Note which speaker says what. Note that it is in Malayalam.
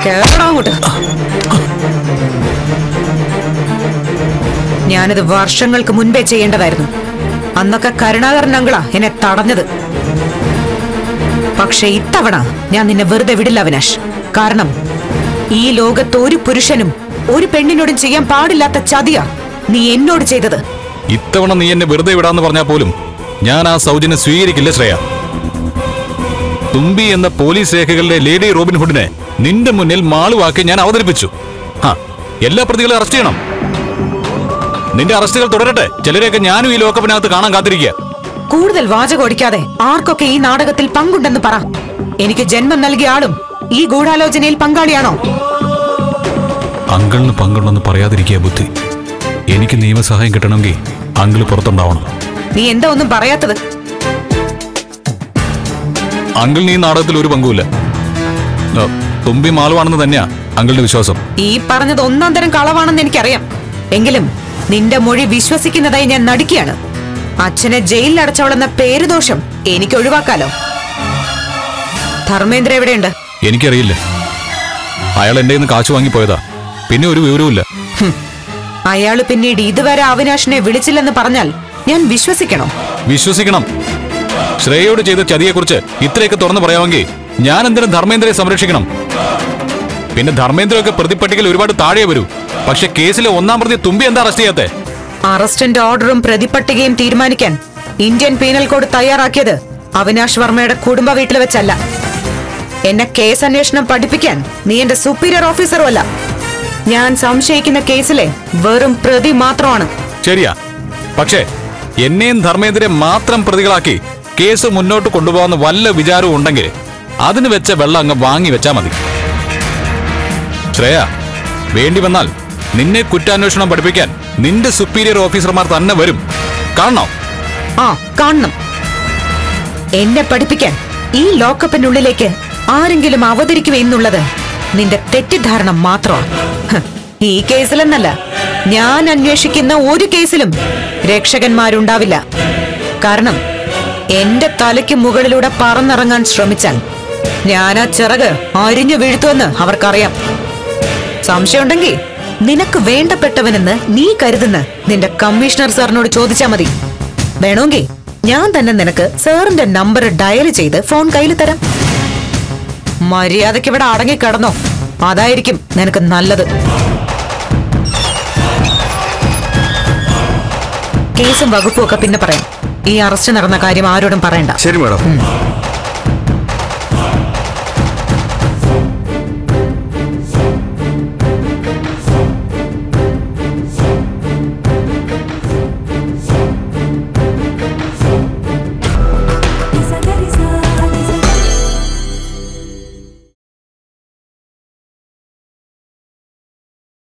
Speaker 1: കേറടാ അങ്ങോട്ട് ഞാനത് വർഷങ്ങൾക്ക് മുൻപേ ചെയ്യേണ്ടതായിരുന്നു അന്നൊക്കെ കരുണാകരൻ അങ്കിളാ എന്നെ തടഞ്ഞത് പക്ഷെ ഇത്തവണ ഞാൻ നിന്നെ വെറുതെ വിടില്ല അവിനാഷ് കാരണം ഈ ലോകത്ത് ഒരു പുരുഷനും ഒരു പെണ്ണിനോടും ചെയ്യാൻ പാടില്ലാത്ത ചതിയാ നീ എന്നോട് ചെയ്തത്
Speaker 2: ഇത്തവണ നീ എന്നെ വെറുതെ വിടാന്ന് പറഞ്ഞാൽ പോലും ഞാൻ ആ സൗജന്യം സ്വീകരിക്കില്ല ശ്രേയ തുമ്പി എന്ന പോലീസ് രേഖകളിലെ ലേഡി റോബിൻഹുഡിനെ നിന്റെ മുന്നിൽ മാളുവാക്കി ഞാൻ അവതരിപ്പിച്ചു ഹാ എല്ലാ പ്രതികളെ അറസ്റ്റ് ചെയ്യണം നിന്റെ അറസ്റ്റുകൾ തുടരട്ടെ ചിലരെയൊക്കെ ഞാനും ഈ ലോകപ്പിനകത്ത് കാണാൻ കാത്തിരിക്കുക
Speaker 1: കൂടുതൽ വാചകം ഓടിക്കാതെ ആർക്കൊക്കെ ഈ നാടകത്തിൽ പങ്കുണ്ടെന്ന് പറ എനിക്ക് ജന്മം നൽകിയ ആളും ഈ ഗൂഢാലോചനയിൽ പങ്കാളിയാണോ
Speaker 2: അങ്കിളിന് പങ്കുണ്ടെന്ന് പറയാതിരിക്കുക ബുദ്ധി എനിക്ക് നിയമസഹായം കിട്ടണമെങ്കിൽ അങ്കിള് പുറത്തുണ്ടാവണം
Speaker 1: നീ എന്താ ഒന്നും പറയാത്തത്
Speaker 2: അങ്കിളിന് ഈ നാടകത്തിൽ ഒരു പങ്കുമില്ല ആ, തുമ്പി മാളുവാണെന്ന് തന്നെയാ അങ്കിളിന്റെ വിശ്വാസം
Speaker 1: ഈ പറഞ്ഞത് ഒന്നാം തരം കളവാണെന്ന് എനിക്കറിയാം എങ്കിലും നിന്റെ മൊഴി വിശ്വസിക്കുന്നതായി ഞാൻ നടിക്കുകയാണ് അച്ഛനെ ജയിലിൽ അടച്ചവളെന്ന പേരുദോഷം എനിക്ക് ഒഴിവാക്കാലോ ധർമ്മേന്ദ്ര എവിടെയുണ്ട്
Speaker 2: എനിക്കറിയില്ല അയാൾ എന്റെ നിന്ന് കാശ് വാങ്ങിപ്പോയതാ പിന്നെ ഒരു വിവരവുമില്ല
Speaker 1: ഹും. അയാള് പിന്നീട് ഇതുവരെ അവിനാഷിനെ വിളിച്ചില്ലെന്ന് പറഞ്ഞാൽ ഞാൻ വിശ്വസിക്കണോ
Speaker 2: വിശ്വസിക്കണം ശ്രേയയോട് ചെയ്ത ചതിയെക്കുറിച്ച് ഇത്രയൊക്കെ തുറന്നു പറയാമെങ്കിൽ ഞാൻ എന്തിനും ധർമ്മേന്ദ്രയെ സംരക്ഷിക്കണം പിന്നെ ധർമ്മേന്ദ്രയൊക്കെ പ്രതിപ്പട്ടികയിൽ ഒരുപാട് താഴെ വരൂ പക്ഷെ കേസിലെ ഒന്നാം പ്രതി തുമ്പി എന്താ അറസ്റ്റ് ചെയ്യാത്തെ
Speaker 1: അറസ്റ്റിന്റെ ഓർഡറും പ്രതിപട്ടികയും തീരുമാനിക്കാൻ ഇന്ത്യൻ പീനൽ കോഡ് തയ്യാറാക്കിയത് അവിനാഷ് വർമ്മയുടെ കുടുംബ വീട്ടിൽ വെച്ചല്ല എന്നെ കേസ് അന്വേഷണം പഠിപ്പിക്കാൻ നീ എന്റെ സുപ്പീരിയർ ഓഫീസറും അല്ല ഞാൻ സംശയിക്കുന്ന കേസിലെ വെറും പ്രതി മാത്രമാണ്
Speaker 2: ശരിയാ പക്ഷേ എന്നെയും ധർമ്മേന്ദ്രയെ മാത്രം പ്രതികളാക്കി കേസ് മുന്നോട്ട് കൊണ്ടുപോകാൻ വല്ല വിചാരവും ഉണ്ടെങ്കിൽ അതിന് വെച്ച വെള്ളം അങ്ങ് വാങ്ങി വെച്ചാ മതി ശ്രേയ വേണ്ടി വന്നാൽ നിന്നെ കുറ്റാന്വേഷണം പഠിപ്പിക്കാൻ നിന്റെ സുപ്പീരിയർ ഓഫീസർമാർ തന്നെ വരും കാണണോ
Speaker 1: ആ കാണണം എന്നെ പഠിപ്പിക്കാൻ ഈ ലോക്കപ്പിനുള്ളിലേക്ക് ആരെങ്കിലും അവതരിക്കുമെന്നുള്ളത് നിന്റെ തെറ്റിദ്ധാരണ മാത്രമാണ് ഹ്, ഈ കേസിലെന്നല്ല ഞാൻ അന്വേഷിക്കുന്ന ഒരു കേസിലും രക്ഷകന്മാരുണ്ടാവില്ല കാരണം എന്റെ തലയ്ക്ക് മുകളിലൂടെ പറന്നിറങ്ങാൻ ശ്രമിച്ചാൽ ഞാൻ ആ ചിറക് അരിഞ്ഞു വീഴ്ത്തുമെന്ന് അവർക്കറിയാം സംശയമുണ്ടെങ്കിൽ നിനക്ക് വേണ്ടപ്പെട്ടവനെന്ന് നീ കരുതുന്ന നിന്റെ കമ്മീഷണർ സാറിനോട് ചോദിച്ചാ മതി വേണമെങ്കിൽ ഞാൻ തന്നെ നിനക്ക് സാറിന്റെ നമ്പർ ഡയൽ ചെയ്ത് ഫോൺ കയ്യിൽ തരാം മര്യാദയ്ക്ക് ഇവിടെ അടങ്ങി കിടന്നോ അതായിരിക്കും നിനക്ക് നല്ലത് കേസും വകുപ്പും ഒക്കെ പിന്നെ പറയാം ഈ അറസ്റ്റ് നടന്ന കാര്യം ആരോടും പറയണ്ട
Speaker 3: ശരി മാഡം